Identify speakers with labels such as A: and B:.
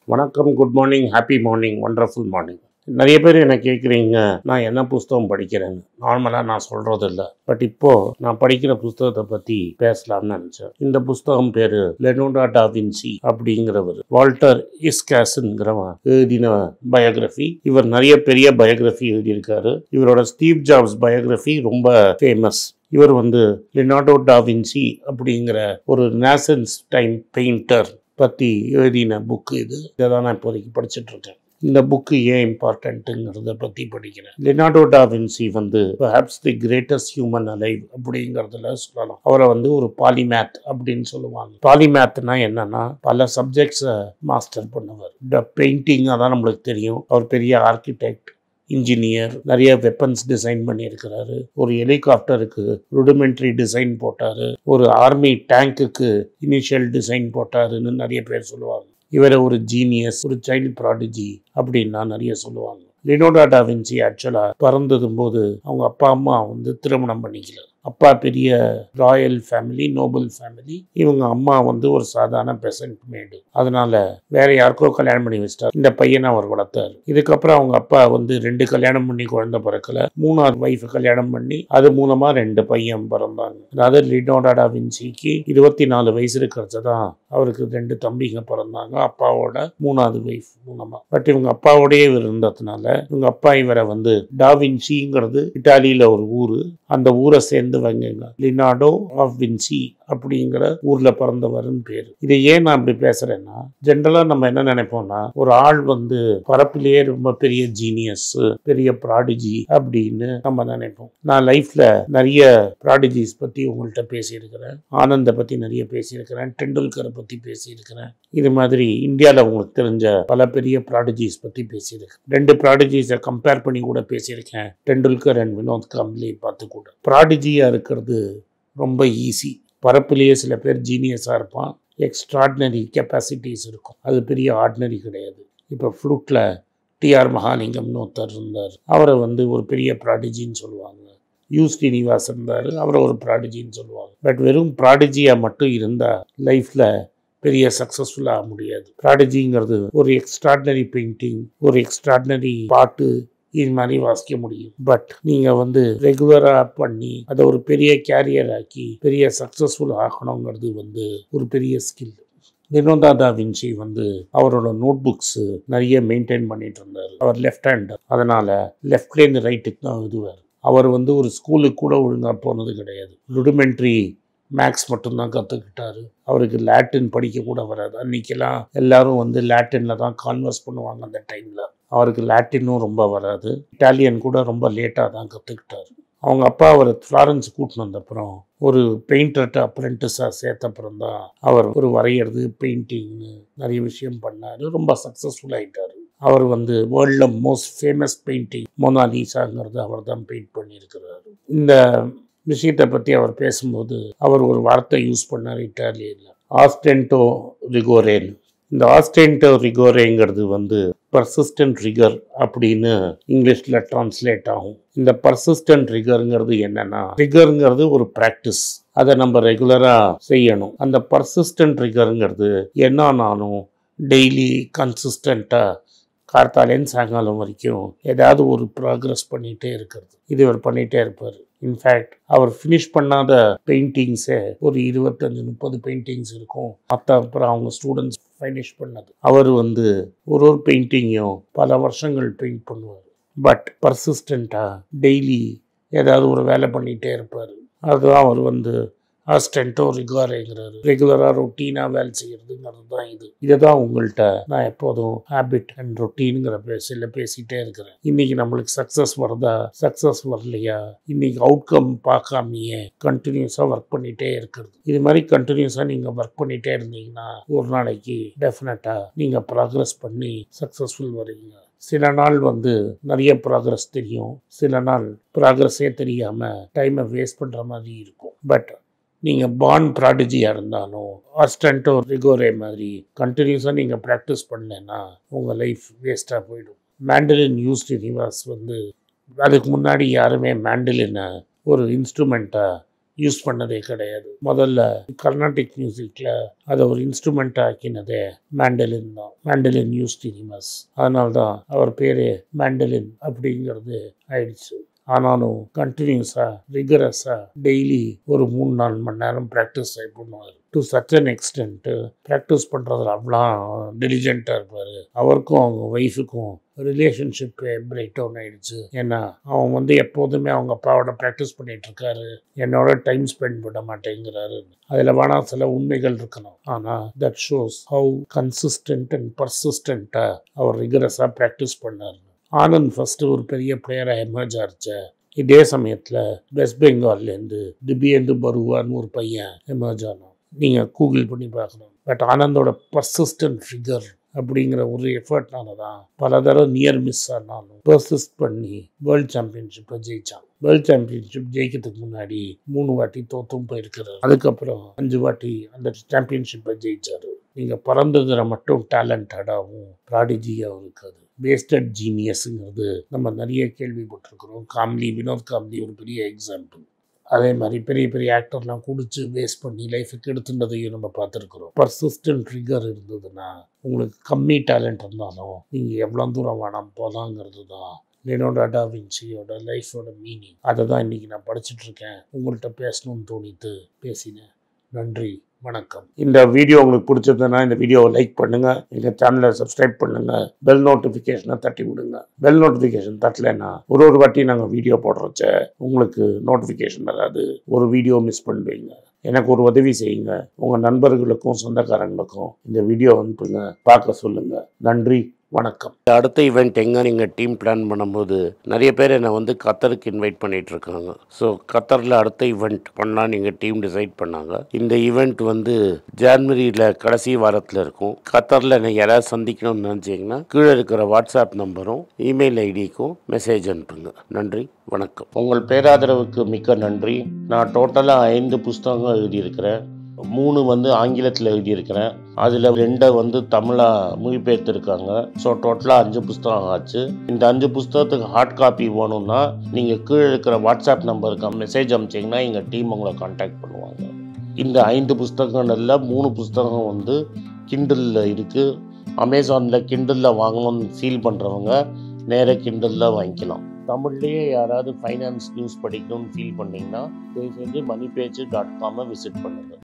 A: வணக்கம் good morning happy morning wonderful morning நிறைய பேர் என்ன கேட்குறீங்க நான் என்ன புஸ்தகம் படிக்கிறேன்னு நார்மலாக நான் சொல்கிறது இல்லை பட் இப்போது நான் படிக்கிற புஸ்தகத்தை பற்றி பேசலாம்னு நினச்சேன் இந்த புஸ்தகம் பேர் லெனோடா டாவின்சி அப்படிங்கிறவர் வால்டர் இஸ்காஸுங்கிறவன் எழுதின பயோகிராஃபி இவர் நிறைய பெரிய பயோகிராஃபி எழுதியிருக்காரு இவரோட ஸ்டீவ் ஜாப்ஸ் பயோகிராஃபி ரொம்ப ஃபேமஸ் இவர் வந்து லினார்டோ டாவின்சி அப்படிங்கிற ஒரு நேசன்ஸ் டைம் பெயிண்டர் பற்றி எழுதின புக்கு இது இதை தான் நான் இப்போதைக்கு படிச்சுட்டு இருக்கேன் இந்த புக்கு ஏன் இம்பார்ட்டன்ட்டுங்கிறத பற்றி படிக்கிறேன் லினார்டோ டாவின்சி வந்து perhaps the greatest human alive அப்படிங்கிறதுல சொல்லலாம் அவரை வந்து ஒரு பாலிமேத் அப்படின்னு சொல்லுவாங்க பாலிமேத்னா என்னன்னா பல சப்ஜெக்ட்ஸை மாஸ்டர் பண்ணுவார் இந்த பெயிண்டிங் அதான் நம்மளுக்கு தெரியும் அவர் பெரிய ஆர்கிடெக்ட் இன்ஜினியர் நிறைய வெப்பன்ஸ் டிசைன் பண்ணியிருக்கிறாரு ஒரு ஹெலிகாப்டருக்கு ருடிமெண்ட்ரி டிசைன் போட்டாரு ஒரு ஆர்மி டேங்க்குக்கு இனிஷியல் டிசைன் போட்டாருன்னு நிறைய பேர் சொல்லுவாங்க இவரை ஒரு ஜீனியஸ் ஒரு சைல்டு ப்ராடிஜி அப்படின்னா நிறைய சொல்லுவாங்க லினோடா டாவின்சி ஆக்சுவலாக பிறந்ததும் போது அவங்க அப்பா அம்மா வந்து திருமணம் பண்ணிக்கல அப்பா பெரிய ராயல் ஃபேமிலி நோபல் ஃபேமிலி இவங்க அம்மா வந்து ஒரு சாதாரண பெசன்ட் மேடு அதனால வேற யாருக்கோ கல்யாணம் பண்ணி வச்சிட்டார் இந்த பையனை அவர் வளர்த்தாரு இதுக்கப்புறம் அவங்க அப்பா வந்து ரெண்டு கல்யாணம் பண்ணி குழந்தை பிறக்கல மூணாவது ஒய்ஃபை கல்யாணம் பண்ணி அது மூலமா ரெண்டு பையன் பிறந்தாங்க அதாவது லினோடா வின்சிக்கு இருபத்தி நாலு வயசு இருக்கிறது தான் அவருக்கு ரெண்டு தம்பிங்க பிறந்தாங்க அப்பாவோட மூணாவது ஒய்ஃப் மூலமா பட் இவங்க அப்பாவோடயே இவர் இருந்ததுனால இவங்க அப்பா இவரை வந்து டாவின்சிங்கிறது இட்டாலியில ஒரு ஊரு அந்த ஊரை சேர்ந்தவங்க லினாடோ ஆஃப் வின்சி அப்படிங்கிற ஊர்ல பிறந்தவர்னு பேரு இதை ஏன் நான் இப்படி பேசுறேன்னா ஜென்ரலா நம்ம என்ன நினைப்போம்னா ஒரு ஆள் வந்து பரப்பிலேயே ரொம்ப பெரிய ஜீனியஸ் பெரிய ப்ராடிஜி அப்படின்னு நம்ம நினைப்போம் நான் லைஃப்ல நிறைய ப்ராடிஜிஸ் பத்தி உங்கள்கிட்ட பேசியிருக்கிறேன் ஆனந்த பத்தி நிறைய பேசியிருக்கிறேன் டெண்டுல்கரை பத்தி பேசியிருக்கிறேன் இது மாதிரி இந்தியாவில் உங்களுக்கு தெரிஞ்ச பல பெரிய ப்ராடிஜிஸ் பத்தி பேசியிருக்கேன் ரெண்டு ப்ராடிஜிஸை கம்பேர் பண்ணி கூட பேசியிருக்கேன் டெண்டுல்கர் அண்ட் வினோத் காம்ப்ளி பார்த்து கூட ப்ராடிஜியா இருக்கிறது ரொம்ப ஈஸி பரப்பிலேயே சில பேர் ஜீனியஸாக இருப்பான் எக்ஸ்ட்ராடினரி கெப்பாசிட்டிஸ் இருக்கும் அது பெரிய ஆர்டினரி கிடையாது இப்போ ஃப்ளூட்டில் டிஆர் மகாலிங்கம்னு ஒருத்தர் இருந்தார் அவரை வந்து ஒரு பெரிய ப்ராடிஜின்னு சொல்லுவாங்க யூ ஸ்ரீனிவாஸ் இருந்தார் அவரை ஒரு ப்ராடிஜின்னு சொல்லுவாங்க பட் வெறும் ப்ராடிஜியாக மட்டும் இருந்தால் லைஃப்பில் பெரிய சக்ஸஸ்ஃபுல்லாக ஆக முடியாது ப்ராடிஜிங்கிறது ஒரு எக்ஸ்ட்ராடினரி பெயிண்டிங் ஒரு எக்ஸ்ட்ராடினரி பாட்டு இது மாதிரி வாசிக்க முடியும் பட் நீங்கள் வந்து ரெகுலராக பண்ணி அதை ஒரு பெரிய கேரியர் ஆக்கி பெரிய சக்ஸஸ்ஃபுல் ஆகணுங்கிறது வந்து ஒரு பெரிய ஸ்கில் வினோதா தா வின்சி வந்து அவரோட நோட் புக்ஸ் நிறைய மெயின்டைன் பண்ணிட்டு இருந்தார் அவர் லெஃப்ட் ஹேண்டர் அதனால லெஃப்ட்லேருந்து ரைட்டுக்கு தான் எழுதுவார் அவர் வந்து ஒரு ஸ்கூலுக்கு கூட ஒழுங்காக போனது கிடையாது ருடிமெண்ட்ரி மேக்ஸ் மட்டும்தான் கற்றுக்கிட்டாரு அவருக்கு லாட்டின் படிக்க கூட வராது அன்னைக்கெல்லாம் எல்லாரும் வந்து லாட்டினில் தான் கான்வர்ஸ் பண்ணுவாங்க அந்த டைமில் அவருக்கு லாட்டினும் ரொம்ப வராது இட்டாலியன் கூட ரொம்ப லேட்டாக தான் கற்றுக்கிட்டாரு அவங்க அப்பா அவர் ஃப்ளாரன்ஸ் கூட்டின்னு வந்தப்புறம் ஒரு பெயிண்டர்கிட்ட அப்ரெண்டிஸாக சேர்த்தப்புறம் தான் அவர் ஒரு வரைகிறது பெயிண்டிங்னு நிறைய விஷயம் பண்ணார் ரொம்ப சக்ஸஸ்ஃபுல் ஆயிட்டாரு அவர் வந்து வேர்ல்டில் மோஸ்ட் ஃபேமஸ் பெயிண்டிங் மொனாலிசாங்கிறது அவர் தான் பெயிண்ட் பண்ணியிருக்கிறாரு இந்த விஷயத்தை பற்றி அவர் பேசும்போது அவர் ஒரு வார்த்தை யூஸ் பண்ணார் இட்டாலியில் ஆஸ்டென்டோ ரிகோரேன் இந்த ஆஸ்டென்டோ ரிகோரேங்கிறது வந்து பர்சிஸ்டன்ட் ரிகர் அப்படின்னு இங்கிலீஷில் டிரான்ஸ்லேட் ஆகும் இந்த பர்சிஸ்டன்ட் ரிகருங்கிறது என்னன்னா ரிகருங்கிறது ஒரு ப்ராக்டிஸ் அதை நம்ம ரெகுலராக செய்யணும் அந்த பர்சிஸ்டன்ட் ரிகருங்கிறது என்னன்னாலும் டெய்லி கன்சிஸ்டண்ட்டாக கார்த்தாலேருந்து சாயங்காலம் வரைக்கும் ஏதாவது ஒரு ப்ராக்ரஸ் பண்ணிகிட்டே இருக்கிறது இது இவர் பண்ணிகிட்டே இருப்பார் இன்ஃபேக்ட் அவர் ஃபினிஷ் பண்ணாத பெயிண்டிங்ஸே ஒரு இருபத்தஞ்சு முப்பது பெயிண்டிங்ஸ் இருக்கும் மற்ற அப்புறம் அவங்க ஸ்டூடெண்ட்ஸ் ஃபினிஷ் பண்ணது அவர் வந்து ஒரு ஒரு பெயிண்டிங்கையும் பல வருஷங்கள் பெயிண்ட் பண்ணுவார் பட் பர்சிஸ்டண்ட்டாக டெய்லி ஏதாவது ஒரு வேலை பண்ணிகிட்டே இருப்பார் அதுதான் அவர் வந்து அஸ்டென்ட்டோ ரிகாரேங்கிறாரு ரெகுலராக ரொட்டீனாக வேலை செய்கிறதுங்கிறது தான் இது இதை தான் உங்கள்கிட்ட நான் எப்போதும் ஹேபிட் அண்ட் ரொட்டீனுங்கிற பேசில் பேசிகிட்டே இருக்கிறேன் இன்னைக்கு நம்மளுக்கு சக்ஸஸ் வருதா சக்ஸஸ் வரலையா இன்னைக்கு அவுட்கம் பார்க்காமையே கண்டினியூஸாக ஒர்க் பண்ணிகிட்டே இருக்கிறது இது மாதிரி கண்டினியூஸாக நீங்கள் ஒர்க் பண்ணிகிட்டே இருந்தீங்கன்னா ஒரு நாளைக்கு டெஃபினட்டாக நீங்கள் ப்ராக்ரஸ் பண்ணி சக்ஸஸ்ஃபுல் வரீங்க சில நாள் வந்து நிறைய ப்ராக்ரஸ் தெரியும் சில நாள் ப்ராக்ரஸே தெரியாமல் டைமை வேஸ்ட் பண்ணுற மாதிரி இருக்கும் பட் நீங்கள் பான் ப்ராடஜியாக இருந்தாலும் அஸ்டன்ட்டோ ரிகோரே மாதிரி கண்டினியூஸாக நீங்கள் ப்ராக்டிஸ் பண்ணலைன்னா உங்கள் லைஃப் வேஸ்ட்டாக போயிடும் மேண்டலின் யூ ஸ்ரீனிவாஸ் வந்து அதுக்கு முன்னாடி யாருமே மேண்டலினை ஒரு இன்ஸ்ட்ருமெண்ட்டாக யூஸ் பண்ணதே கிடையாது முதல்ல கர்நாடிக் மியூசிக்கில் அதை ஒரு இன்ஸ்ட்ருமெண்ட் ஆக்கினதே மேண்டலின் தான் மேண்டலின் யூஸ் தினிமஸ் அதனால தான் அவர் பேர் மேண்டலின் அப்படிங்கிறது ஆயிடுச்சு ஆனாலும் கண்டினியூஸாக ரிகரஸாக டெய்லி ஒரு மூணு நாலு மணி நேரம் ப்ராக்டிஸ் பண்ணுவார் to such an extent practice பண்ணுறதுல அவ்வளோ டெலிஜென்ட்டாக இருப்பார் அவருக்கும் அவங்க ஒய்ஃபுக்கும் ரிலேஷன்ஷிப் பிரேக் டவுன் ஆயிடுச்சு ஏன்னா அவன் வந்து எப்போதுமே அவங்க அப்பாவோட ப்ராக்டிஸ் பண்ணிட்டு இருக்காரு என்னோட டைம் ஸ்பெண்ட் பண்ண மாட்டேங்கிறாரு அதில் வேணா சில உண்மைகள் இருக்கணும் ஆனால் that shows how consistent and பர்சிஸ்டண்ட்டாக அவர் ரிகரஸாக ப்ராக்டிஸ் பண்ணார் ஆனந்த் ஃபஸ்ட்டு ஒரு பெரிய பிளேயராக எமர்ஜ் ஆச்சு இதே சமயத்தில் வெஸ்ட் பெங்கால்லேருந்து திபியேந்து பருவான்னு ஒரு பையன் எமர்ஜ் ஆனான் நீங்கள் கூகுள் பண்ணி பார்க்கணும் பட் ஆனந்தோட பர்சிஸ்டன்ட் ஃபிகர் அப்படிங்கிற ஒரு எஃபர்ட்னால தான் பல தடவை நியர் மிஸ் ஆனாலும் பர்சிஸ்ட் பண்ணி வேர்ல்ட் சாம்பியன்ஷிப்பை ஜெயிச்சான் வேர்ல்ட் சாம்பியன்ஷிப் ஜெயிக்கிறதுக்கு முன்னாடி மூணு வாட்டி தோத்தும் போயிருக்கிறார் அதுக்கப்புறம் அஞ்சு வாட்டி அந்த சாம்பியன்ஷிப்பை ஜெயிச்சாரு நீங்கள் பறந்ததில் மட்டும் டேலண்டடாகவும் ப்ராடிஜியாகவும் இருக்காது வேஸ்டட் ஜீனியஸுங்கிறது நம்ம நிறைய கேள்விப்பட்டிருக்கிறோம் காமெடி வினோத் காமெடி ஒரு பெரிய எக்ஸாம்பிள் அதே மாதிரி பெரிய பெரிய ஆக்டர்லாம் குடிச்சு வேஸ்ட் பண்ணி லைஃபுக்கு எடுத்துனதையும் நம்ம பார்த்துருக்குறோம் பர்சிஸ்டன்ட் ட்ரிகர் இருந்ததுன்னா உங்களுக்கு கம்மி டேலண்ட் இருந்தாலும் நீங்கள் எவ்வளோ தூரம் வேணாம் போகலாங்கிறது தான் லெனோடா டா வின்சியோட லைஃபோட மீனிங் அதை தான் இன்றைக்கி நான் படிச்சுட்டு இருக்கேன் உங்கள்கிட்ட பேசணும்னு தோணித்து பேசினேன் நன்றி வணக்கம் இந்த வீடியோ உங்களுக்கு பிடிச்சிருந்ததுன்னா இந்த வீடியோவை லைக் பண்ணுங்கள் எங்கள் சேனலை சப்ஸ்கிரைப் பண்ணுங்கள் பெல் நோட்டிஃபிகேஷனை தட்டி விடுங்க பெல் நோட்டிஃபிகேஷன் தட்டலைன்னா ஒரு ஒரு வாட்டி நாங்கள் வீடியோ போடுறச்ச உங்களுக்கு நோட்டிஃபிகேஷன் வராது ஒரு வீடியோ மிஸ் பண்ணுவீங்க எனக்கு ஒரு உதவி செய்யுங்க உங்கள் நண்பர்களுக்கும் சொந்தக்காரங்களுக்கும் இந்த வீடியோ அனுப்புங்க பார்க்க சொல்லுங்கள் நன்றி வணக்கம் அடுத்த ஈவெண்ட் எங்கே நீங்கள் டீம் பிளான் பண்ணும்போது நிறைய பேர் என்னை வந்து கத்தருக்கு இன்வைட் பண்ணிட்டு இருக்காங்க ஸோ கத்தரில் அடுத்த ஈவெண்ட் பண்ணால் நீங்கள் டீம் டிசைட் பண்ணாங்க இந்த ஈவெண்ட் வந்து ஜான்வரியில் கடைசி வாரத்தில் இருக்கும் கத்தரில் என்னை யாராவது சந்திக்கணும்னு நினச்சிங்கன்னா கீழே இருக்கிற வாட்ஸ்அப் நம்பரும் இமெயில் ஐடிக்கும் மெசேஜ் அனுப்புங்க நன்றி வணக்கம் உங்கள் பேராதரவுக்கு மிக்க நன்றி நான் டோட்டலாக ஐந்து புஸ்தகங்கள் எழுதியிருக்கிறேன் மூணு வந்து ஆங்கிலத்தில் எழுதியிருக்கிறேன் அதில் ரெண்டை வந்து தமிழாக மொழிபெயர்த்துருக்காங்க ஸோ டோட்டலாக அஞ்சு புஸ்தகம் ஆச்சு இந்த அஞ்சு புஸ்தகத்துக்கு ஹார்ட் காப்பி வேணும்னா நீங்கள் கீழே இருக்கிற வாட்ஸ்அப் நம்பருக்கு மெசேஜ் அனுப்பிச்சிங்கன்னா எங்கள் டீம் உங்களை காண்டாக்ட் பண்ணுவாங்க இந்த ஐந்து புஸ்தகங்கள்ல மூணு புஸ்தகம் வந்து கிண்டலில் இருக்குது அமேசானில் கிண்டலில் வாங்கணும்னு ஃபீல் பண்ணுறவங்க நேராக கிண்டலில் வாங்கிக்கலாம் தமிழ்லேயே யாராவது ஃபைனான்ஸ் நியூஸ் படிக்கணும்னு ஃபீல் பண்ணீங்கன்னா தயவு செஞ்சு மணி பேஜ் டாட் காமை விசிட் பண்ணுங்கள்